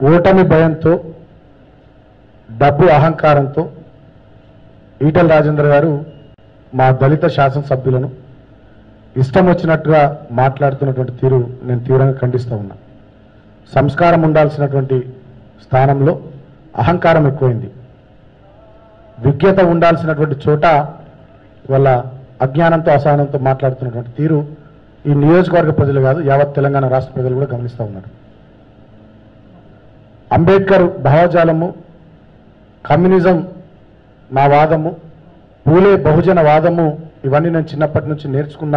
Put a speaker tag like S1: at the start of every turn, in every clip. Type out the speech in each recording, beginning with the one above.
S1: ఓటమి భయంతో డబ్బు అహంకారంతో ఈటల రాజేందర్ గారు మా దళిత శాసనసభ్యులను ఇష్టం వచ్చినట్టుగా మాట్లాడుతున్నటువంటి తీరు నేను తీవ్రంగా ఖండిస్తూ ఉన్నా సంస్కారం ఉండాల్సినటువంటి స్థానంలో అహంకారం ఎక్కువైంది విజ్ఞత ఉండాల్సినటువంటి చోట వాళ్ళ అజ్ఞానంతో అసహనంతో మాట్లాడుతున్నటువంటి తీరు ఈ నియోజకవర్గ ప్రజలు కాదు యావత్ తెలంగాణ రాష్ట్ర ప్రజలు కూడా గమనిస్తూ ఉన్నారు అంబేద్కర్ భావజాలము కమ్యూనిజం నా వాదము పూలే బహుజన వాదము ఇవన్నీ నేను చిన్నప్పటి నుంచి నేర్చుకున్నా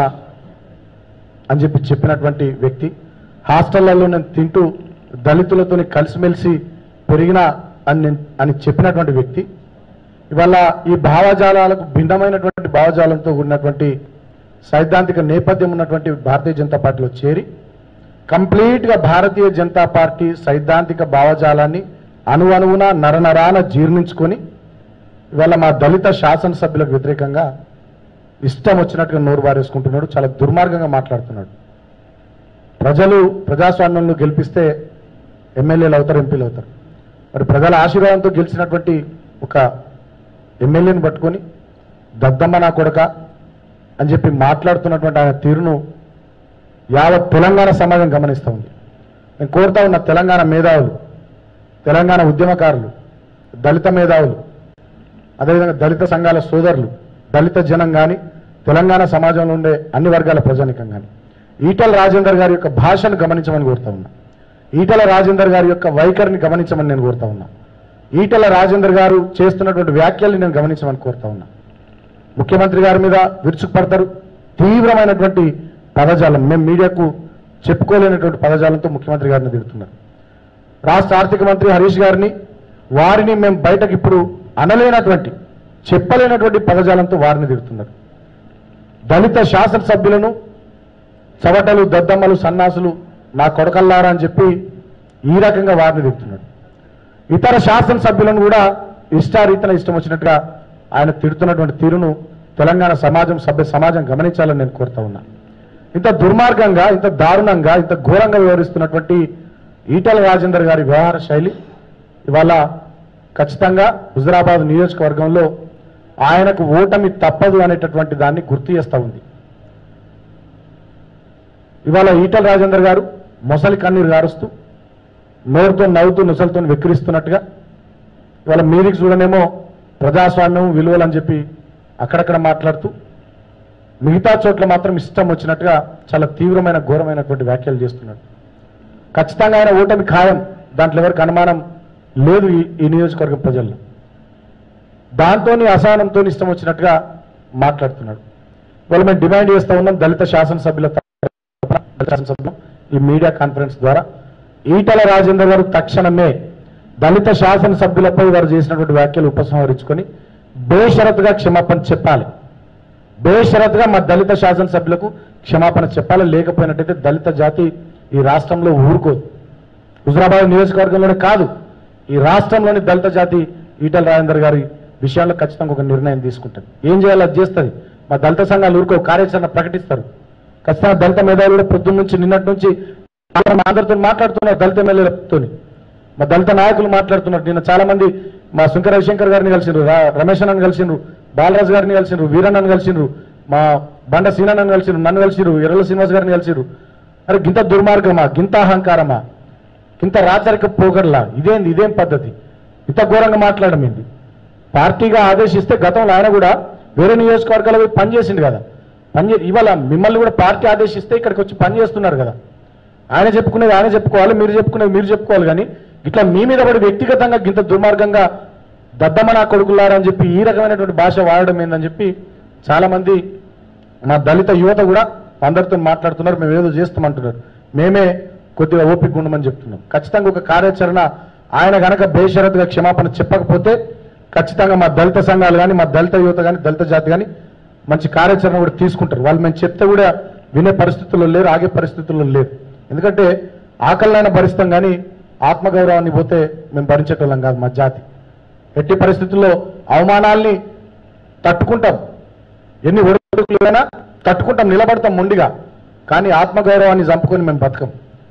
S1: అని చెప్పి చెప్పినటువంటి వ్యక్తి హాస్టళ్లలో నేను తింటూ దళితులతో కలిసిమెలిసి పెరిగిన అని నేను- అని చెప్పినటువంటి వ్యక్తి ఇవాళ ఈ భావజాలాలకు భిన్నమైనటువంటి భావజాలంతో ఉన్నటువంటి సైద్ధాంతిక నేపథ్యం ఉన్నటువంటి భారతీయ జనతా పార్టీలో చేరి కంప్లీట్గా భారతీయ జనతా పార్టీ సైద్ధాంతిక భావజాలాన్ని అణువణువున నరనరాన జీర్ణించుకొని ఇవాళ మా దళిత శాసనసభ్యులకు వ్యతిరేకంగా ఇష్టం వచ్చినట్టుగా నోరు బారేసుకుంటున్నాడు చాలా దుర్మార్గంగా మాట్లాడుతున్నాడు ప్రజలు ప్రజాస్వామ్యంలో గెలిపిస్తే ఎమ్మెల్యేలు అవుతారు ఎంపీలు అవుతారు మరి ప్రజల ఆశీర్వాదంతో గెలిచినటువంటి ఒక ఎమ్మెల్యేని పట్టుకొని దద్దమ్మ నా కొడక అని చెప్పి మాట్లాడుతున్నటువంటి ఆయన తీరును యావత్ తెలంగాణ సమాజం గమనిస్తూ ఉంది నేను కోరుతా ఉన్న తెలంగాణ మేధావులు తెలంగాణ ఉద్యమకారులు దళిత మేధావులు అదేవిధంగా దళిత సంఘాల సోదరులు దళిత జనం కానీ తెలంగాణ సమాజంలో ఉండే అన్ని వర్గాల ప్రజానికం కానీ ఈటల రాజేందర్ గారి యొక్క భాషను గమనించమని కోరుతా ఉన్నా ఈటల రాజేందర్ గారి యొక్క వైఖరిని గమనించమని నేను కోరుతా ఉన్నా ఈటల రాజేందర్ గారు చేస్తున్నటువంటి వ్యాఖ్యల్ని నేను గమనించమని కోరుతా ఉన్నా ముఖ్యమంత్రి గారి మీద విరుచుకుపడతారు తీవ్రమైనటువంటి పదజాలం మేము మీడియాకు చెప్పుకోలేనటువంటి పదజాలంతో ముఖ్యమంత్రి గారిని తిడుతున్నారు రాష్ట్ర ఆర్థిక మంత్రి హరీష్ గారిని వారిని మేము బయటకు ఇప్పుడు అనలేనటువంటి చెప్పలేనటువంటి పదజాలంతో వారిని తిడుతున్నారు దళిత శాసనసభ్యులను చవటలు దద్దమ్మలు సన్నాసులు నా కొడకల్లారా అని చెప్పి ఈ రకంగా వారిని తిడుతున్నాడు ఇతర శాసనసభ్యులను కూడా ఇష్టారీతన ఇష్టం వచ్చినట్టుగా ఆయన తిడుతున్నటువంటి తీరును తెలంగాణ సమాజం సభ్య సమాజం గమనించాలని నేను కోరుతా ఉన్నా ఇంత దుర్మార్గంగా ఇంత దారుణంగా ఇంత ఘోరంగా వ్యవహరిస్తున్నటువంటి ఈటల రాజేందర్ గారి వ్యవహార శైలి ఇవాళ ఖచ్చితంగా హుజరాబాద్ నియోజకవర్గంలో ఆయనకు ఓటమి తప్పదు అనేటటువంటి దాన్ని గుర్తు చేస్తూ ఉంది ఇవాళ ఈటల రాజేందర్ గారు మొసలి కన్నీరు గారుస్తూ నోరుతో నవ్వుతూ నుసలతో వెక్కిరిస్తున్నట్టుగా ఇవాళ మీదికి చూడనేమో ప్రజాస్వామ్యం విలువలు అని చెప్పి అక్కడక్కడ మాట్లాడుతూ మిగతా చోట్ల మాత్రం ఇష్టం వచ్చినట్టుగా చాలా తీవ్రమైన ఘోరమైనటువంటి వ్యాఖ్యలు చేస్తున్నాడు ఖచ్చితంగా ఆయన ఓటమి ఖాయం దాంట్లో ఎవరికి అనుమానం లేదు ఈ- ఈ నియోజకవర్గం ప్రజల్లో దాంతో అసహనంతో ఇష్టం వచ్చినట్టుగా మాట్లాడుతున్నాడు ఇవాళ మేము డిమాండ్ చేస్తా ఉన్నాం దళిత శాసనసభ్యుల తరపున, దళిత శాసనసభ్యులు ఈ మీడియా కాన్ఫరెన్స్ ద్వారా ఈటల రాజేందర్ గారు తక్షణమే దళిత శాసనసభ్యులపై వారు చేసినటువంటి వ్యాఖ్యలు ఉపసంహరించుకొని బేషరతుగా క్షమాపణ చెప్పాలి బేషరతుగా మా దళిత శాసనసభ్యులకు క్షమాపణ చెప్పాలి లేకపోయినట్టయితే దళిత జాతి ఈ రాష్ట్రంలో ఊరుకోదు హుజరాబాద్ నియోజకవర్గంలోనే కాదు ఈ రాష్ట్రంలోని దళిత జాతి ఈటల రాజేందర్ గారి విషయాల్లో ఖచ్చితంగా ఒక నిర్ణయం తీసుకుంటుంది ఏం చేయాలో అది చేస్తుంది మా దళిత సంఘాలు ఊరుకో కార్యాచరణ ప్రకటిస్తారు ఖచ్చితంగా దళిత మేధావులు కూడా పొద్దున్న నుంచి నిన్నటి నుంచి మా అందరితో మాట్లాడుతున్నారు దళిత ఎమ్మెల్యేలతో మా దళిత నాయకులు మాట్లాడుతున్నారు నిన్న చాలా మంది మా శంకర రవిశంకర్ గారిని కలిసిండ్రు రా- రమేష్ అన్నని కలిసిండ్రు బాలరాజు గారిని కలిసిండ్రు వీరన్నని కలిసిండ్రు మా బండ సీనన్నని కలిసిండ్రు నన్ను కలిసిండ్రు ఎర్రల శ్రీనివాస్ గారిని కలిసిండ్రు అరే గింత దుర్మార్గమా గింత అహంకారమా ఇంత రాచరిక పోగడలా ఇదేంది ఇదేం పద్ధతి ఇంత ఘోరంగా మాట్లాడడం ఏంది పార్టీగా ఆదేశిస్తే గతంలో ఆయన కూడా వేరే నియోజకవర్గాల్లో పోయి పనిచేసిండు కదా పని ఇవాళ మిమ్మల్ని కూడా పార్టీ ఆదేశిస్తే ఇక్కడికి వచ్చి పని చేస్తున్నారు కదా ఆయన చెప్పుకునేది ఆయన చెప్పుకోవాలి మీరు చెప్పుకునేది మీరు చెప్పుకోవాలి కానీ ఇట్లా మీ మీద పడి వ్యక్తిగతంగా గింత దుర్మార్గంగా దద్దమ్మ నా కొడుకులారా అని చెప్పి ఈ రకమైనటువంటి భాష వాడడం ఏందని చెప్పి చాలా మంది మా దళిత యువత కూడా అందరితో మాట్లాడుతున్నారు మేము ఏదో చేస్తామంటున్నారు మేమే కొద్దిగా ఓపిక ఉండమని చెప్తున్నాం ఖచ్చితంగా ఒక కార్యాచరణ ఆయన గనక బేషరతుగా క్షమాపణ చెప్పకపోతే ఖచ్చితంగా మా దళిత సంఘాలు కానీ మా దళిత యువత కానీ దళిత జాతి కానీ మంచి కార్యాచరణ కూడా తీసుకుంటారు వాళ్ళు మేము చెప్తే కూడా వినే పరిస్థితుల్లో లేరు ఆగే పరిస్థితుల్లో లేరు ఎందుకంటే ఆకలినైనా భరిస్తాం కానీ ఆత్మగౌరవాన్ని పోతే మేము భరించేటోళ్ళం కాదు మా జాతి ఎట్టి పరిస్థితుల్లో అవమానాల్ని తట్టుకుంటాం ఎన్ని ఒడిదుడుకులైనా తట్టుకుంటాం నిలబడతాం మొండిగా కానీ ఆత్మగౌరవాన్ని చంపుకొని మేము బతకం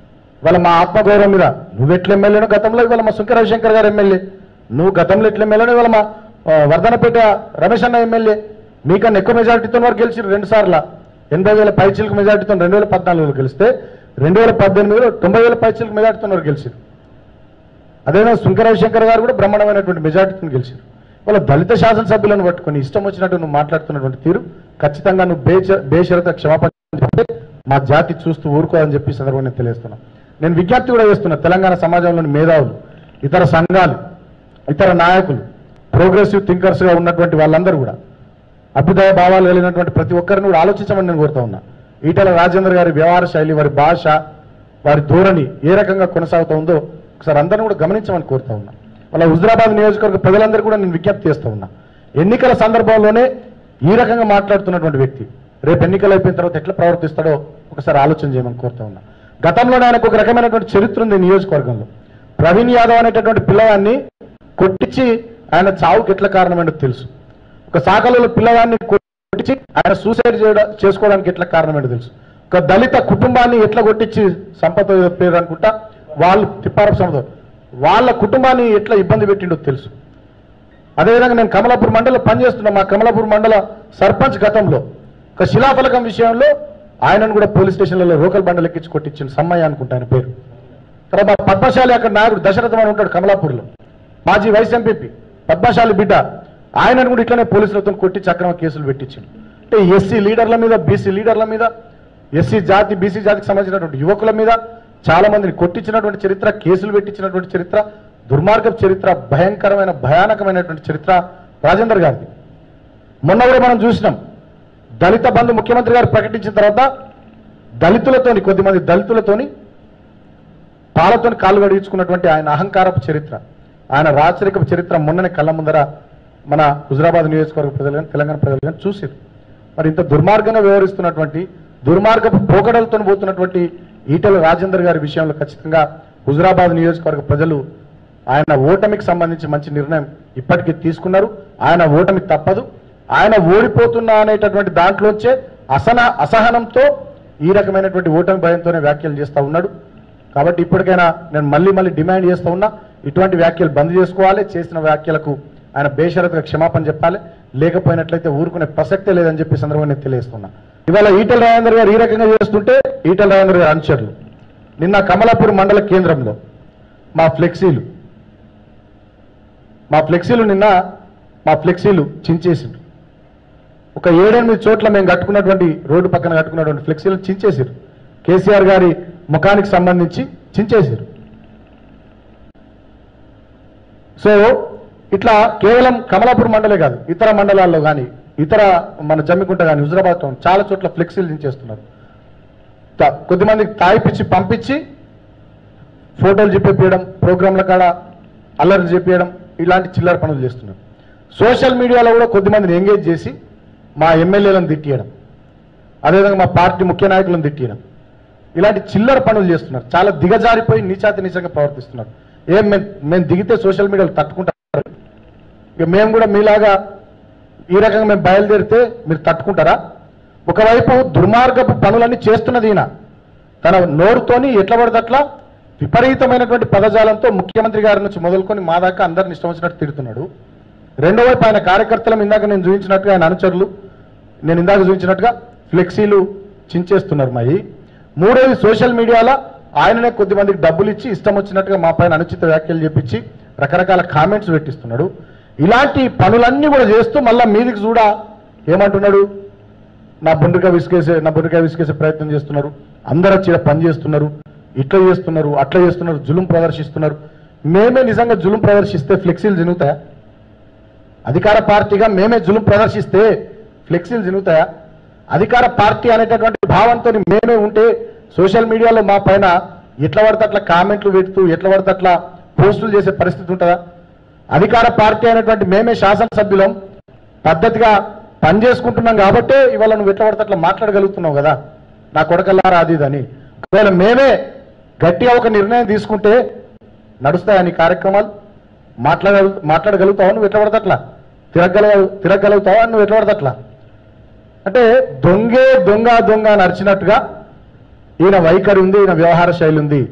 S1: ఇవాళ మా ఆత్మగౌరవం మీద నువ్వు ఎట్లా ఎమ్మెల్యేనో గతంలో ఇవాళ మా సుంక రవిశంకర్ గారు ఎమ్మెల్యే నువ్వు గతంలో ఎట్లా ఎమ్మెల్యేనో ఇవాళ మా ఆ, వర్ధనపేట రమేష్ అన్న ఎమ్మెల్యే మీకన్నా ఎక్కువ మెజార్టీతో వారు గెలిచారు రెండు సార్లు ఎనభై వేల పైచీలకు మెజార్టీతో రెండు వేల పద్నాలుగులో గెలిస్తే రెండు వేల పద్దెనిమిదిలో తొంభై వేల పైచీలకు మెజార్టీతో వారు గెలిచారు అదేవిధంగా శంకరరావు శంకర్ గారు కూడా బ్రహ్మాండమైనటువంటి మెజార్టీతో గెలిచారు వాళ్ళ దళిత శాసనసభ్యులను పట్టుకొని ఇష్టం వచ్చినట్టు నువ్వు మాట్లాడుతున్నటువంటి తీరు ఖచ్చితంగా నువ్వు బేచ బేషరత క్షమాపణ చెప్తే మా జాతి చూస్తూ ఊరుకోదని చెప్పి ఈ సందర్భంగా నేను తెలియజేస్తున్నా నేను విజ్ఞప్తి కూడా చేస్తున్నా తెలంగాణ సమాజంలోని మేధావులు ఇతర సంఘాలు ఇతర నాయకులు ప్రోగ్రెసివ్ థింకర్స్గా ఉన్నటువంటి వాళ్ళందరూ కూడా అభ్యుదయ భావాలు కలిగినటువంటి ప్రతి ఒక్కరిని కూడా ఆలోచించమని నేను కోరుతా ఉన్నా ఈటల రాజేంద్ర గారి వ్యవహార శైలి వారి భాష వారి ధోరణి ఏ రకంగా కొనసాగుతూ ఉందో ఒకసారి అందరిని కూడా గమనించమని కోరుతా ఉన్నా వాళ్ళ హుజరాబాద్ నియోజకవర్గ ప్రజలందరూ కూడా నేను విజ్ఞప్తి చేస్తూ ఉన్నా ఎన్నికల సందర్భంలోనే ఈ రకంగా మాట్లాడుతున్నటువంటి వ్యక్తి రేపు ఎన్నికలు అయిపోయిన తర్వాత ఎట్లా ప్రవర్తిస్తాడో ఒకసారి ఆలోచన చేయమని కోరుతా ఉన్నా గతంలోనే ఆయనకు ఒక రకమైనటువంటి చరిత్ర ఉంది ఈ నియోజకవర్గంలో ప్రవీణ్ యాదవ్ అనేటటువంటి పిల్లవాడిని కొట్టించి ఆయన చావుకి ఎట్లా కారణమైనది తెలుసు ఒక శాఖలో పిల్లవాడిని కొట్టించి ఆయన సూసైడ్ చేయడం చేసుకోవడానికి ఎట్లా కారణమైనది తెలుసు ఒక దళిత కుటుంబాన్ని ఎట్లా కొట్టించి సంపద పేరు అనుకుంటా వాళ్ళు తిప్పారపు సంపద వాళ్ళ కుటుంబాన్ని ఎట్లా ఇబ్బంది పెట్టిండో తెలుసు అదేవిధంగా నేను కమలాపూర్ మండలం పనిచేస్తున్నా మా కమలాపూర్ మండల సర్పంచ్ గతంలో ఒక శిలాఫలకం విషయంలో ఆయనను కూడా పోలీస్ స్టేషన్లలో రోకల్ బండలు ఎక్కించి కొట్టించిన సమ్మయ్య అనుకుంటా ఆయన పేరు తర్వాత మా పద్మశాలి అక్కడ నాయకుడు దశరథం అని ఉంటాడు కమలాపూర్లో మాజీ వైస్ ఎంపీపీ పద్మశాలి బిడ్డ ఆయనను కూడా ఇట్లనే పోలీసులతో కొట్టించి అక్రమ కేసులు పెట్టించింది అంటే ఎస్సీ లీడర్ల మీద బీసీ లీడర్ల మీద ఎస్సీ జాతి బీసీ జాతికి సంబంధించినటువంటి యువకుల మీద చాలా మందిని కొట్టించినటువంటి చరిత్ర కేసులు పెట్టించినటువంటి చరిత్ర దుర్మార్గపు చరిత్ర భయంకరమైన భయానకమైనటువంటి చరిత్ర రాజేందర్ గారిది మొన్న కూడా మనం చూసినాం దళిత బంధు ముఖ్యమంత్రి గారు ప్రకటించిన తర్వాత దళితులతోని కొద్దిమంది దళితులతోని పాలతోని కాళ్ళు గడిగించుకున్నటువంటి ఆయన అహంకారపు చరిత్ర ఆయన రాచరికపు చరిత్ర మొన్ననే కళ్ళ ముందర మన హుజరాబాద్ నియోజకవర్గ ప్రజలు కానీ తెలంగాణ ప్రజలు కానీ చూసారు మరి ఇంత దుర్మార్గంగా వ్యవహరిస్తున్నటువంటి దుర్మార్గపు పోకడలతో పోతున్నటువంటి ఈటల రాజేందర్ గారి విషయంలో ఖచ్చితంగా హుజరాబాద్ నియోజకవర్గ ప్రజలు ఆయన ఓటమికి సంబంధించి మంచి నిర్ణయం ఇప్పటికీ తీసుకున్నారు ఆయన ఓటమి తప్పదు ఆయన ఓడిపోతున్నా అనేటటువంటి దాంట్లోంచే అసన అసహనంతో ఈ రకమైనటువంటి ఓటమి భయంతోనే వ్యాఖ్యలు చేస్తా ఉన్నాడు కాబట్టి ఇప్పటికైనా నేను మళ్ళీ మళ్ళీ డిమాండ్ చేస్తూ ఉన్నా ఇటువంటి వ్యాఖ్యలు బంద్ చేసుకోవాలి చేసిన వ్యాఖ్యలకు ఆయన బేషరతుగా క్షమాపణ చెప్పాలి లేకపోయినట్లయితే ఊరుకునే ప్రసక్తే లేదని చెప్పి ఈ సందర్భంగా నేను తెలియజేస్తున్నా ఇవాళ ఈటల రాజేందర్ గారు ఈ రకంగా చేస్తుంటే ఈటల రాజేందర్ గారు అనుచరులు నిన్న కమలాపూర్ మండల కేంద్రంలో మా ఫ్లెక్సీలు మా ఫ్లెక్సీలు నిన్న మా ఫ్లెక్సీలు చించేసిండ్రు ఒక ఏడెనిమిది చోట్ల మేము కట్టుకున్నటువంటి రోడ్డు పక్కన కట్టుకున్నటువంటి ఫ్లెక్సీలు చించేసారు కేసీఆర్ గారి ముఖానికి సంబంధించి చించేసారు సో ఇట్లా కేవలం కమలాపూర్ మండలే కాదు ఇతర మండలాల్లో కానీ ఇతర మన జమ్మికుంట కానీ హుజరాబాద్ టౌన్ చాలా చోట్ల ఫ్లెక్సీలు దించేస్తున్నారు త- కొద్దిమందికి తాయిపిచ్చి పంపించి ఫోటోలు చెప్పేయడం ప్రోగ్రాంల కాడ అల్లరి చెప్పేయడం ఇలాంటి చిల్లర పనులు చేస్తున్నారు సోషల్ మీడియాలో కూడా కొద్దిమందిని ఎంగేజ్ చేసి మా ఎమ్మెల్యేలను తిట్టియడం అదేవిధంగా మా పార్టీ ముఖ్య నాయకులను తిట్టియడం ఇలాంటి చిల్లర పనులు చేస్తున్నారు చాలా దిగజారిపోయి నీచాతి నీచంగా ప్రవర్తిస్తున్నారు ఏం మేము మేము దిగితే సోషల్ మీడియాలో తట్టుకుంటారు ఇక మేము కూడా మీలాగా ఈ రకంగా మేము బయలుదేరితే మీరు తట్టుకుంటారా ఒకవైపు దుర్మార్గపు పనులన్నీ చేస్తున్నది ఈయన తన నోరుతోని ఎట్లా పడితే అట్లా విపరీతమైనటువంటి పదజాలంతో ముఖ్యమంత్రి గారి నుంచి మొదలుకొని మా దాకా అందరిని ఇష్టం వచ్చినట్టు తిడుతున్నాడు రెండో వైపు ఆయన కార్యకర్తలం ఇందాక నేను చూపించినట్టుగా ఆయన అనుచరులు నేను ఇందాక చూపించినట్టుగా ఫ్లెక్సీలు చించేస్తున్నారు మాయి మూడోది సోషల్ మీడియాలో ఆయననే కొద్ది మందికి డబ్బులు ఇచ్చి ఇష్టం వచ్చినట్టుగా మా పైన అనుచిత వ్యాఖ్యలు చెప్పించి రకరకాల కామెంట్స్ పెట్టిస్తున్నాడు ఇలాంటి పనులన్నీ కూడా చేస్తూ మళ్ళా మీదికి చూడ ఏమంటున్నాడు నా బుండ్రిగా విసికేసే నా బుండ్రిగా విసికేసే ప్రయత్నం చేస్తున్నారు అందరూ వచ్చి ఈడ పని చేస్తున్నారు ఇట్లా చేస్తున్నారు అట్లా చేస్తున్నారు జులుం ప్రదర్శిస్తున్నారు మేమే నిజంగా జులుం ప్రదర్శిస్తే ఫ్లెక్సీలు జరుగుతాయా అధికార పార్టీగా మేమే జులుం ప్రదర్శిస్తే ఫ్లెక్సీలు జరుగుతాయా అధికార పార్టీ అనేటటువంటి భావంతో మేమే ఉంటే సోషల్ మీడియాలో మా పైన ఎట్లా పడితే అట్లా కామెంట్లు పెడుతూ ఎట్లా పడితే అట్లా పోస్టులు చేసే పరిస్థితి ఉంటుందా అధికార పార్టీ అనేటువంటి మేమే శాసనసభ్యులం పద్ధతిగా పని చేసుకుంటున్నాం కాబట్టే ఇవాళ నువ్వు ఎట్లా పడితే అట్లా మాట్లాడగలుగుతున్నావు కదా నా కొడకల్లారా అది ఇది అని ఒకవేళ మేమే గట్టిగా ఒక నిర్ణయం తీసుకుంటే నడుస్తాయా నీ కార్యక్రమాలు మాట్లాడగలు మాట్లాడగలుగుతావా నువ్వు ఎట్లా పడితే అట్లా తిరగల తిరగలుగుతావా నువ్వు ఎట్లా పడితే అట్లా అంటే దొంగే దొంగ దొంగ అని అరిచినట్టుగా ఈయన వైఖరి ఉంది ఈయన వ్యవహార శైలి ఉంది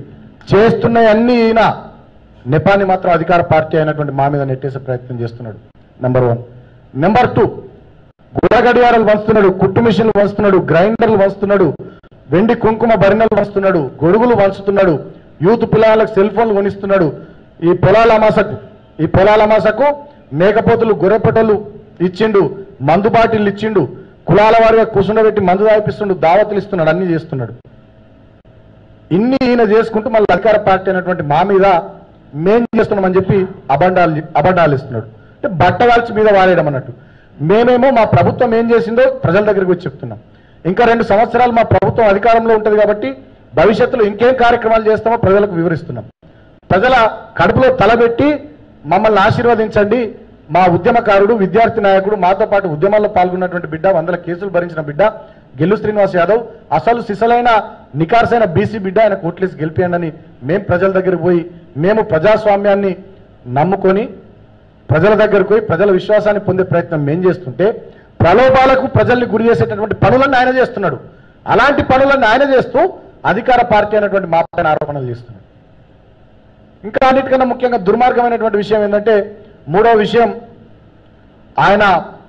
S1: చేస్తున్నవన్నీ ఈయన నెపాన్ని మాత్రం అధికార పార్టీ అయినటువంటి మా మీద నెట్టేసే ప్రయత్నం చేస్తున్నాడు నెంబర్ వన్ నెంబర్ టూ గుడ గడియారాలు వంచుతున్నాడు కుట్టు మిషన్లు వంచుతున్నాడు గ్రైండర్లు వంచుతున్నాడు వెండి కుంకుమ భరిణలు వంచుతున్నాడు గొడుగులు వంచుతున్నాడు యూత్ పిల్లలకు సెల్ ఫోన్లు కొనిస్తున్నాడు ఈ పొలాల అమాసకు ఈ పొలాల అమాసకు మేకపోతులు గొర్రెపటలు ఇచ్చిండు మందు బాటిల్ ఇచ్చిండు కులాల వారిగా కూర్చుండబెట్టి మందు తాగిపిస్తుండు దావతులు ఇస్తున్నాడు అన్ని చేస్తున్నాడు ఇన్ని ఈయన చేసుకుంటూ మళ్ళీ అధికార పార్టీ అయినటువంటి మా మీద మేం చేస్తున్నామని చెప్పి అబండాలు అబండాలు ఇస్తున్నాడు అంటే బట్టగాల్చి మీద వారేయడం అన్నట్టు మేమేమో మా ప్రభుత్వం ఏం చేసిందో ప్రజల దగ్గరికి వచ్చి చెప్తున్నాం ఇంకా రెండు సంవత్సరాలు మా ప్రభుత్వం అధికారంలో ఉంటుంది కాబట్టి భవిష్యత్తులో ఇంకేం కార్యక్రమాలు చేస్తామో ప్రజలకు వివరిస్తున్నాం ప్రజల కడుపులో తలబెట్టి మమ్మల్ని ఆశీర్వదించండి మా ఉద్యమకారుడు విద్యార్థి నాయకుడు మాతో పాటు ఉద్యమాల్లో పాల్గొన్నటువంటి బిడ్డ వందల కేసులు భరించిన బిడ్డ గెల్లు శ్రీనివాస్ యాదవ్ అసలు సిసలైన నికార్సైన బీసీ బిడ్డ ఆయన కోట్లేసి గెలిపియండి మేం ప్రజల దగ్గరికి పోయి మేము ప్రజాస్వామ్యాన్ని నమ్ముకొని ప్రజల దగ్గరకు పోయి ప్రజల విశ్వాసాన్ని పొందే ప్రయత్నం మేం చేస్తుంటే ప్రలోభాలకు ప్రజల్ని గురి చేసేటటువంటి పనులన్నీ ఆయన చేస్తున్నాడు అలాంటి పనులన్నీ ఆయన చేస్తూ అధికార పార్టీ అయినటువంటి మా పైన ఆరోపణలు చేస్తున్నాడు ఇంకా అన్నిటికన్నా ముఖ్యంగా దుర్మార్గమైనటువంటి విషయం ఏంటంటే మూడో విషయం ఆయన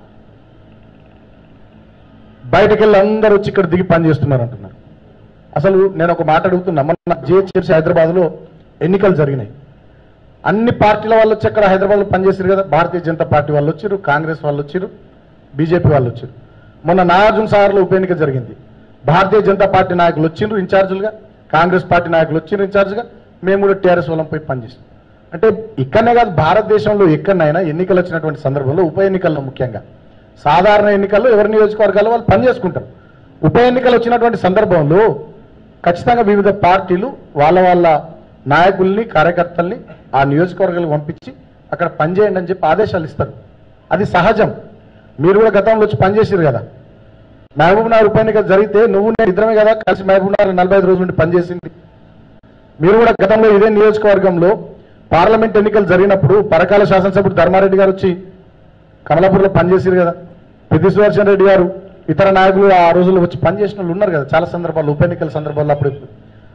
S1: బయటకు వెళ్ళి అందరూ వచ్చి ఇక్కడ దిగి పని చేస్తున్నారు అంటున్నారు అసలు నేను ఒక మాట అడుగుతున్నా మొన్న జిహెచ్ఎంసీ హైదరాబాద్లో ఎన్నికలు జరిగినాయి అన్ని పార్టీల వాళ్ళు వచ్చి అక్కడ హైదరాబాద్లో పనిచేసారు కదా భారతీయ జనతా పార్టీ వాళ్ళు వచ్చారు కాంగ్రెస్ వాళ్ళు వచ్చారు బీజేపీ వాళ్ళు వచ్చారు మొన్న నాగార్జున సాగర్లో ఉప ఎన్నిక జరిగింది భారతీయ జనతా పార్టీ నాయకులు వచ్చిండ్రు ఇన్ఛార్జీలుగా కాంగ్రెస్ పార్టీ నాయకులు వచ్చిండ్రు ఇన్ఛార్జ్గా మేము కూడా టీఆర్ఎస్ వాళ్ళం పోయి పనిచేసాం అంటే ఇక్కడనే కాదు భారతదేశంలో ఎక్కడనైనా ఎన్నికలు వచ్చినటువంటి సందర్భంలో ఉప ఎన్నికల్లో ముఖ్యంగా సాధారణ ఎన్నికల్లో ఎవరి నియోజకవర్గాల్లో వాళ్ళు పనిచేసుకుంటారు ఉప ఎన్నికలు వచ్చినటువంటి సందర్భంలో ఖచ్చితంగా వివిధ పార్టీలు వాళ్ళ వాళ్ళ నాయకుల్ని కార్యకర్తల్ని ఆ నియోజకవర్గాలకు పంపించి అక్కడ పనిచేయండి అని చెప్పి ఆదేశాలు ఇస్తారు అది సహజం మీరు కూడా గతంలో వచ్చి పనిచేసారు కదా మహబూబ్ నగర్ ఉప ఎన్నిక జరిగితే నువ్వు నేను ఇద్దరమే కదా కలిసి మహబూబ్ నగర్ నలభై ఐదు రోజుల నుండి పనిచేసింది మీరు కూడా గతంలో ఇదే నియోజకవర్గంలో పార్లమెంట్ ఎన్నికలు జరిగినప్పుడు పరకాల శాసనసభ్యుడు ధర్మారెడ్డి గారు వచ్చి కమలాపూర్లో పనిచేసారు కదా పెద్ది సుదర్శన్ రెడ్డి గారు ఇతర నాయకులు ఆ రోజుల్లో వచ్చి పనిచేసిన వాళ్ళు ఉన్నారు కదా చాలా సందర్భాల్లో ఉప ఎన్నికల సందర్భాల్లో అప్పుడు ఇప్పుడు.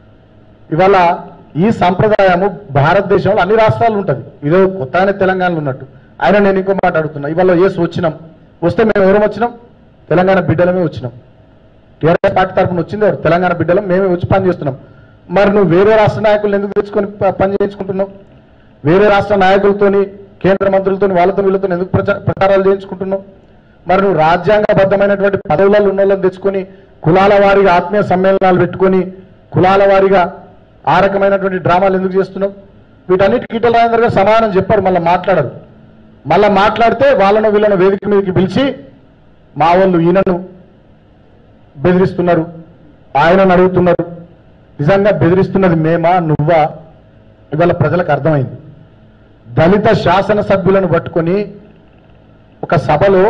S1: ఇవాళ ఈ సంప్రదాయము భారతదేశంలో అన్ని రాష్ట్రాలు ఉంటుంది ఇదో కొత్తగానే తెలంగాణలో ఉన్నట్టు ఆయన నేను ఇంకో మాట అడుగుతున్నా ఇవాళ ఎస్ వచ్చినాం వస్తే మేము ఎవరం వచ్చినాం తెలంగాణ బిడ్డలమే వచ్చినాం టీఆర్ఎస్ పార్టీ తరఫున వచ్చింది ఎవరు తెలంగాణ బిడ్డలం మేమే వచ్చి పని చేస్తున్నాం మరి నువ్వు వేరే రాష్ట్ర నాయకులను ఎందుకు తెచ్చుకొని ప- పని చేయించుకుంటున్నావు వేరే రాష్ట్ర నాయకులతోని కేంద్ర మంత్రులతో వాళ్ళతో వీళ్ళతో ఎందుకు ప్రచా- ప్రచారాలు చేయించుకుంటున్నావు మరి నువ్వు రాజ్యాంగబద్ధమైనటువంటి పదవులలో ఉన్న వాళ్ళని తెచ్చుకొని కులాల వారిగా ఆత్మీయ సమ్మేళనాలు పెట్టుకొని కులాల వారిగా ఆ రకమైనటువంటి డ్రామాలు ఎందుకు చేస్తున్నావు వీటన్నిటి ఈటల రాజేందర్ గారు సమాధానం చెప్పారు మళ్ళీ మాట్లాడరు మళ్ళీ మాట్లాడితే వాళ్ళను వీళ్ళను వేదిక మీదకి పిలిచి మా వాళ్ళు ఈయనను బెదిరిస్తున్నారు ఆయనను అడుగుతున్నారు నిజంగా బెదిరిస్తున్నది మేమా నువ్వా ఇవాళ ప్రజలకు అర్థమైంది దళిత శాసనసభ్యులను పట్టుకొని ఒక సభలో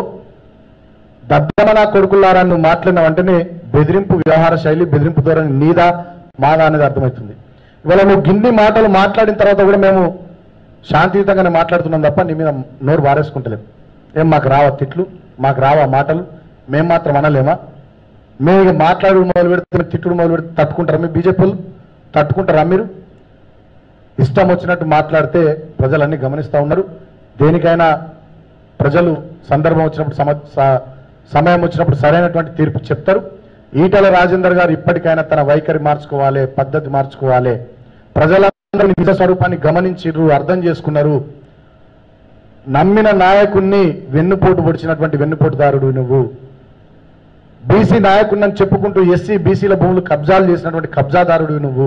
S1: దద్దమన కొడుకులారా నువ్వు మాట్లాడిన వెంటనే బెదిరింపు వ్యవహార శైలి బెదిరింపు ధోరణి నీదా మాదా అనేది అర్థమవుతుంది ఇవాళ నువ్వు గిన్ని మాటలు మాట్లాడిన తర్వాత కూడా మేము శాంతియుతంగానే మాట్లాడుతున్నాం తప్ప నీ మీద నోరు వారేసుకుంటలేము ఏం మాకు రావా తిట్లు మాకు రావా మాటలు మేము మాత్రం అనలేమా మేము ఇక మాట్లాడు మొదలు పెడితే తిట్టుడు మొదలు పెడితే తట్టుకుంటారా మీ బీజేపీ వాళ్ళు తట్టుకుంటారా మీరు ఇష్టం వచ్చినట్టు మాట్లాడితే ప్రజలన్నీ గమనిస్తూ ఉన్నారు దేనికైనా ప్రజలు సందర్భం వచ్చినప్పుడు సమ స- సమయం వచ్చినప్పుడు సరైనటువంటి తీర్పు చెప్తారు ఈటల రాజేందర్ గారు ఇప్పటికైనా తన వైఖరి మార్చుకోవాలి పద్ధతి మార్చుకోవాలి ప్రజలందరూ నిజ స్వరూపాన్ని గమనించిర్రు అర్థం చేసుకున్నారు నమ్మిన నాయకుణ్ణి వెన్నుపోటు పొడిచినటువంటి వెన్నుపోటుదారుడు నువ్వు బీసీ నాయకుడిని చెప్పుకుంటూ ఎస్సీ బీసీల భూములు కబ్జాలు చేసినటువంటి కబ్జాదారుడు నువ్వు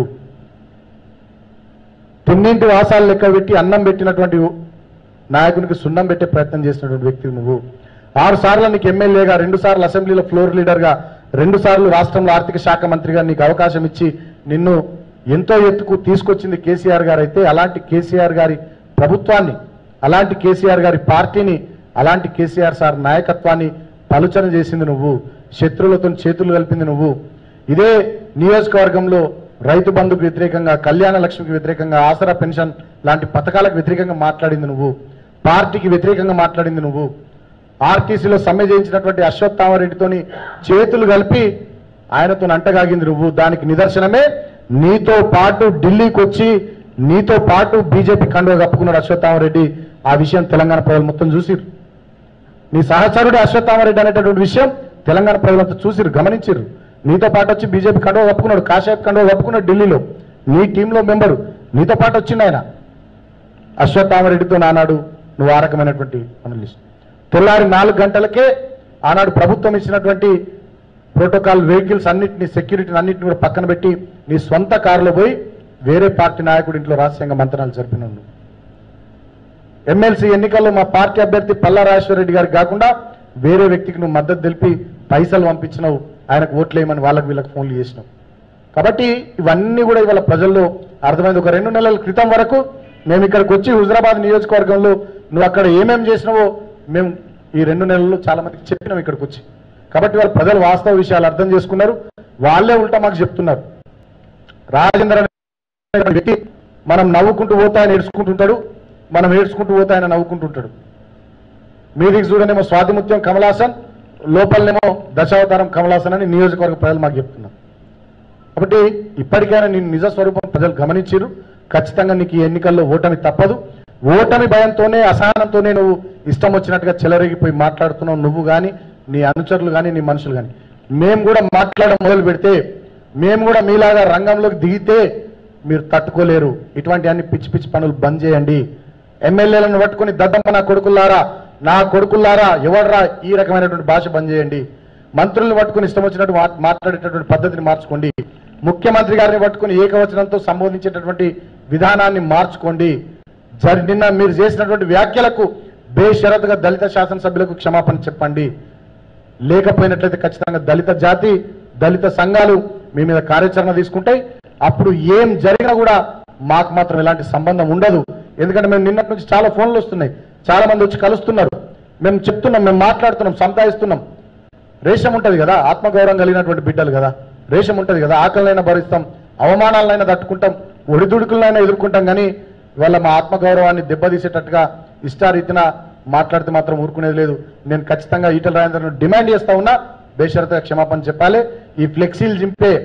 S1: తిన్నింటి వాసాలు లెక్క పెట్టి అన్నం పెట్టినటువంటి నాయకునికి సున్నం పెట్టే ప్రయత్నం చేసినటువంటి వ్యక్తి నువ్వు ఆరు సార్లు నీకు ఎమ్మెల్యేగా రెండు సార్లు అసెంబ్లీలో ఫ్లోర్ లీడర్గా రెండు సార్లు రాష్ట్రంలో ఆర్థిక శాఖ మంత్రిగా నీకు అవకాశం ఇచ్చి నిన్ను ఎంతో ఎత్తుకు తీసుకొచ్చింది కేసీఆర్ గారు అయితే అలాంటి కేసీఆర్ గారి ప్రభుత్వాన్ని అలాంటి కేసీఆర్ గారి పార్టీని అలాంటి కేసీఆర్ సార్ నాయకత్వాన్ని పలుచన చేసింది నువ్వు శత్రువులతో చేతులు కలిపింది నువ్వు ఇదే నియోజకవర్గంలో రైతు బంధుకు వ్యతిరేకంగా కళ్యాణ లక్ష్మికి వ్యతిరేకంగా ఆసరా పెన్షన్ లాంటి పథకాలకు వ్యతిరేకంగా మాట్లాడింది నువ్వు పార్టీకి వ్యతిరేకంగా మాట్లాడింది నువ్వు ఆర్టీసీలో సమ్మె చేయించినటువంటి అశ్వత్థామరెడ్డితోని చేతులు కలిపి ఆయనతో అంటగాగింది నువ్వు దానికి నిదర్శనమే నీతో పాటు ఢిల్లీకి వచ్చి నీతో పాటు బీజేపీ కండువ కప్పుకున్నాడు అశ్వత్థామరెడ్డి ఆ విషయం తెలంగాణ ప్రజలు మొత్తం చూసిరు నీ సహచరుడు అశ్వత్థామరెడ్డి అనేటటువంటి విషయం తెలంగాణ ప్రజలంతా చూసిరు గమనించారు నీతో పాటు వచ్చి బీజేపీ కండువ కప్పుకున్నాడు కాషాయప్ కండువ కప్పుకున్నాడు ఢిల్లీలో నీ టీంలో మెంబరు నీతో పాటు వచ్చిండు ఆయన అశ్వత్థామరెడ్డితో నానాడు నువ్వు ఆ రకమైనటువంటి పనులు చేసావు. తెల్లారి నాలుగు గంటలకే ఆనాడు ప్రభుత్వం ఇచ్చినటువంటి ప్రోటోకాల్ వెహికల్స్ అన్నింటినీ సెక్యూరిటీని అన్నింటిని కూడా పక్కన పెట్టి నీ సొంత కారులో పోయి వేరే పార్టీ నాయకుడి ఇంట్లో రహస్యంగా మంత్రాలు జరిపిన నువ్వు ఎమ్మెల్సీ ఎన్నికల్లో మా పార్టీ అభ్యర్థి పల్లా రాజేశ్వరరెడ్డి గారికి కాకుండా వేరే వ్యక్తికి నువ్వు మద్దతు తెలిపి పైసలు పంపించినావు ఆయనకు ఓట్లేయమని వాళ్ళకి వీళ్ళకి ఫోన్లు చేసినావు కాబట్టి ఇవన్నీ కూడా ఇవాళ ప్రజల్లో అర్థమైంది ఒక రెండు నెలల క్రితం వరకు మేము ఇక్కడికి వచ్చి హుజరాబాద్ నియోజకవర్గంలో నువ్వు అక్కడ ఏమేం చేసినావో మేము ఈ రెండు నెలల్లో చాలా మందికి చెప్పినాం ఇక్కడికి వచ్చి కాబట్టి వాళ్ళ ప్రజలు వాస్తవ విషయాలు అర్థం చేసుకున్నారు వాళ్ళే ఉల్టా మాకు చెప్తున్నారు రాజేంద్ర అనే వ్యక్తి మనం నవ్వుకుంటూ పోతే ఆయన ఏడ్చుకుంటుంటాడు మనం ఏడ్చుకుంటూ పోతే ఆయన నవ్వుకుంటుంటాడు మీదికి చూడనేమో స్వాతిముత్యం కమలాసన్ లోపలనేమో దశావతారం కమలాసన్ అని నియోజకవర్గ ప్రజలు మాకు చెప్తున్నారు కాబట్టి ఇప్పటికైనా నేను నిజ స్వరూపం ప్రజలు గమనించారు ఖచ్చితంగా నీకు ఈ ఎన్నికల్లో ఓటమి తప్పదు ఓటమి భయంతోనే అసహనంతోనే నువ్వు ఇష్టం వచ్చినట్టుగా చెలరేగిపోయి మాట్లాడుతున్నావు నువ్వు కానీ నీ అనుచరులు కానీ నీ మనుషులు కానీ మేము కూడా మాట్లాడడం మొదలు పెడితే మేము కూడా మీలాగా రంగంలోకి దిగితే మీరు తట్టుకోలేరు ఇటువంటి అన్ని పిచ్చి పిచ్చి పనులు బంద్ చేయండి ఎమ్మెల్యేలను పట్టుకుని దద్దమ్మ నా కొడుకుల్లారా నా కొడుకుల్లారా ఎవడ్రా ఈ రకమైనటువంటి భాష బంద్ చేయండి మంత్రులను పట్టుకుని ఇష్టం వచ్చినట్టు మాట్- మాట్లాడేటటువంటి పద్ధతిని మార్చుకోండి ముఖ్యమంత్రి గారిని పట్టుకుని ఏకవచనంతో సంబోధించేటటువంటి విధానాన్ని మార్చుకోండి జరి నిన్న మీరు చేసినటువంటి వ్యాఖ్యలకు బేషరతుగా దళిత శాసనసభ్యులకు క్షమాపణ చెప్పండి లేకపోయినట్లయితే ఖచ్చితంగా దళిత జాతి దళిత సంఘాలు మీ మీద కార్యాచరణ తీసుకుంటాయి అప్పుడు ఏం జరిగినా కూడా మాకు మాత్రం ఎలాంటి సంబంధం ఉండదు ఎందుకంటే మేము నిన్నటి నుంచి చాలా ఫోన్లు వస్తున్నాయి చాలా మంది వచ్చి కలుస్తున్నారు మేము చెప్తున్నాం మేము మాట్లాడుతున్నాం సంతాయిస్తున్నాం రేషం ఉంటుంది కదా ఆత్మగౌరవం కలిగినటువంటి బిడ్డలు కదా రేషం ఉంటుంది కదా ఆకలినైనా భరిస్తాం అవమానాలనైనా తట్టుకుంటాం ఒడిదుడుకులనైనా ఎదుర్కొంటాం కానీ ఇవాళ మా ఆత్మగౌరవాన్ని దెబ్బతీసేటట్టుగా ఇష్టారీతిన మాట్లాడితే మాత్రం ఊరుకునేది లేదు నేను ఖచ్చితంగా ఈటల రాజేంద్రను డిమాండ్ చేస్తా ఉన్నా బేషరత క్షమాపణ చెప్పాలి ఈ ఫ్లెక్సీలు జింపే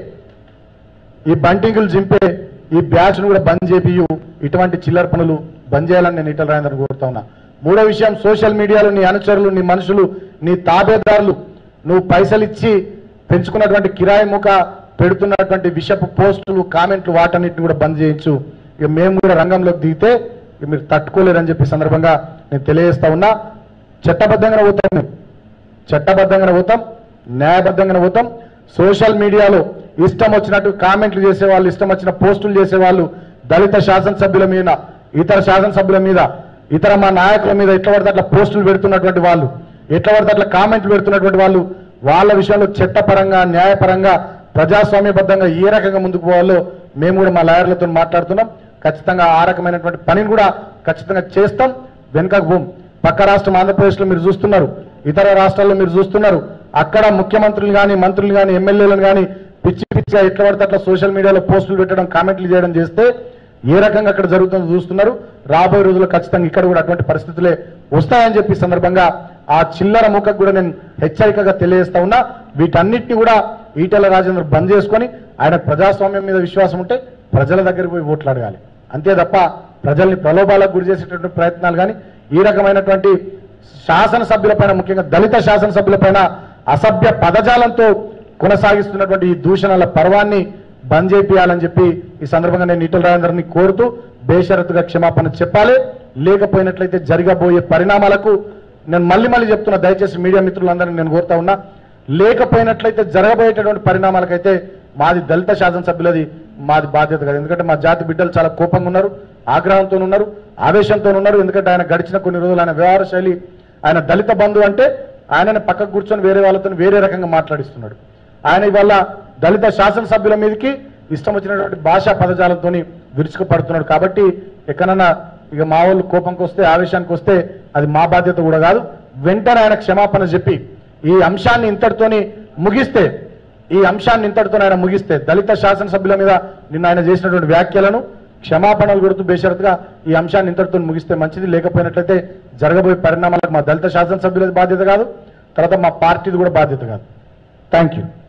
S1: ఈ బంటింగులు జింపే ఈ బ్యాచ్ను కూడా బంద్ చేపియు ఇటువంటి చిల్లర పనులు బంద్ చేయాలని నేను ఈటల రాజేంద్రను కోరుతా ఉన్నా మూడో విషయం సోషల్ మీడియాలో నీ అనుచరులు నీ మనుషులు నీ తాబేదారులు నువ్వు పైసలు ఇచ్చి పెంచుకున్నటువంటి కిరాయి ముఖ పెడుతున్నటువంటి విషపు పోస్టులు కామెంట్లు వాటన్నిటిని కూడా బంద్ చేయించు ఇక మేము కూడా రంగంలోకి దిగితే ఇక మీరు తట్టుకోలేరని చెప్పి సందర్భంగా నేను తెలియజేస్తా ఉన్నా చట్టబద్ధంగా పోతాం మేము చట్టబద్ధంగానే పోతాం న్యాయబద్ధంగానే పోతాం సోషల్ మీడియాలో ఇష్టం వచ్చినట్టు కామెంట్లు చేసేవాళ్ళు ఇష్టం వచ్చిన పోస్టులు చేసేవాళ్ళు దళిత శాసనసభ్యుల మీద ఇతర శాసనసభ్యుల మీద ఇతర మా నాయకుల మీద ఎట్లా పడితే అట్లా పోస్టులు పెడుతున్నటువంటి వాళ్ళు ఎట్లా పడితే అట్లా కామెంట్లు పెడుతున్నటువంటి వాళ్ళు వాళ్ళ విషయంలో చట్టపరంగా న్యాయపరంగా ప్రజాస్వామ్యబద్ధంగా ఏ రకంగా ముందుకు పోవాలో మేము కూడా మా లాయర్లతో మాట్లాడుతున్నాం ఖచ్చితంగా ఆ రకమైనటువంటి పనిని కూడా ఖచ్చితంగా చేస్తాం వెనుకకు పోం పక్క రాష్ట్రం ఆంధ్రప్రదేశ్లో మీరు చూస్తున్నారు ఇతర రాష్ట్రాల్లో మీరు చూస్తున్నారు అక్కడ ముఖ్యమంత్రులు కానీ మంత్రులు కానీ ఎమ్మెల్యేలను కానీ పిచ్చి పిచ్చిగా ఎట్లా పడితే అట్లా సోషల్ మీడియాలో పోస్టులు పెట్టడం కామెంట్లు చేయడం చేస్తే ఏ రకంగా అక్కడ జరుగుతుందో చూస్తున్నారు రాబోయే రోజుల్లో ఖచ్చితంగా ఇక్కడ కూడా అటువంటి పరిస్థితులే వస్తాయని చెప్పి ఈ సందర్భంగా ఆ చిల్లర ముఖకు కూడా నేను హెచ్చరికగా తెలియజేస్తా ఉన్నా వీటన్నిటిని కూడా ఈటెల రాజేంద్ర బంద్ చేసుకొని ఆయన ప్రజాస్వామ్యం మీద విశ్వాసం ఉంటే ప్రజల దగ్గరికి పోయి ఓట్లు అడగాలి అంతే తప్ప ప్రజల్ని ప్రలోభాలకు గురి చేసేటటువంటి ప్రయత్నాలు కానీ ఈ రకమైనటువంటి శాసనసభ్యులపైన ముఖ్యంగా దళిత శాసనసభ్యులపైన అసభ్య పదజాలంతో కొనసాగిస్తున్నటువంటి ఈ దూషణల పర్వాన్ని బంద్ చేపియాలని చెప్పి ఈ సందర్భంగా నేను ఈటల రాజేందర్ని కోరుతూ బేషరతుగా క్షమాపణ చెప్పాలి లేకపోయినట్లయితే జరగబోయే పరిణామాలకు నేను మళ్ళీ మళ్ళీ చెప్తున్నా దయచేసి మీడియా మిత్రులందరినీ నేను కోరుతా ఉన్నా లేకపోయినట్లయితే జరగబోయేటటువంటి పరిణామాలకైతే మాది దళిత శాసనసభ్యులది మాది బాధ్యత కాదు ఎందుకంటే మా జాతి బిడ్డలు చాలా కోపంగా ఉన్నారు ఆగ్రహంతో ఉన్నారు ఆవేశంతో ఉన్నారు ఎందుకంటే ఆయన గడిచిన కొన్ని రోజులు ఆయన వ్యవహార శైలి ఆయన దళిత బంధు అంటే ఆయనని పక్కకు కూర్చొని వేరే వాళ్ళతో వేరే రకంగా మాట్లాడిస్తున్నాడు ఆయన ఇవాళ దళిత శాసనసభ్యుల మీదకి ఇష్టం వచ్చినటువంటి భాషా పదజాలంతో విరుచుకుపడుతున్నాడు కాబట్టి ఎక్కడన్నా ఇక మా వాళ్ళు కోపంకి వస్తే ఆవేశానికి వస్తే అది మా బాధ్యత కూడా కాదు వెంటనే ఆయన క్షమాపణ చెప్పి ఈ అంశాన్ని ఇంతటితోని ముగిస్తే ఈ అంశాన్ని ఇంతటితో ఆయన ముగిస్తే దళిత శాసనసభ్యుల మీద నిన్న ఆయన చేసినటువంటి వ్యాఖ్యలను క్షమాపణలు కొడుతూ బేషరతుగా ఈ అంశాన్ని ఇంతటితో ముగిస్తే మంచిది లేకపోయినట్లయితే జరగబోయే పరిణామాలకు మా దళిత శాసనసభ్యులది బాధ్యత కాదు తర్వాత మా పార్టీది కూడా బాధ్యత కాదు థ్యాంక్ యూ